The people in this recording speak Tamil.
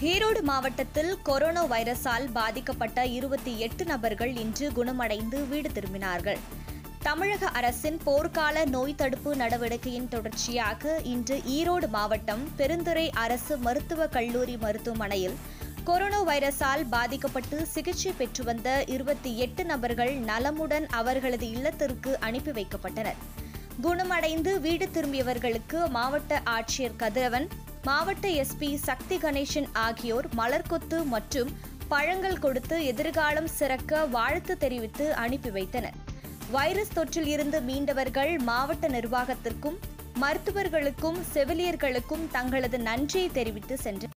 ஈரோடு மாவட்டத்தில் கொரோனா வைரஸால் பாதிக்கப்பட்ட இருபத்தி எட்டு நபர்கள் இன்று குணமடைந்து வீடு திரும்பினார்கள் தமிழக அரசின் போர்க்கால நோய் தடுப்பு நடவடிக்கையின் தொடர்ச்சியாக இன்று ஈரோடு மாவட்டம் பெருந்துறை அரசு மருத்துவக் கல்லூரி மருத்துவமனையில் கொரோனா வைரஸால் பாதிக்கப்பட்டு சிகிச்சை பெற்று வந்த இருபத்தி எட்டு நபர்கள் நலமுடன் அவர்களது இல்லத்திற்கு அனுப்பி வைக்கப்பட்டனர் குணமடைந்து வீடு திரும்பியவர்களுக்கு மாவட்ட ஆட்சியர் கதிரவன் மாவட்ட எஸ்பி சக்தி கணேசன் ஆகியோர் மலர்கொத்து மற்றும் பழங்கள் கொடுத்து எதிர்காலம் சிறக்க வாழ்த்து தெரிவித்து அனுப்பி வைத்தனர் வைரஸ் தொற்றில் இருந்து மீண்டவர்கள் மாவட்ட நிர்வாகத்திற்கும் மருத்துவர்களுக்கும் செவிலியர்களுக்கும் தங்களது நன்றியை தெரிவித்து சென்றனர்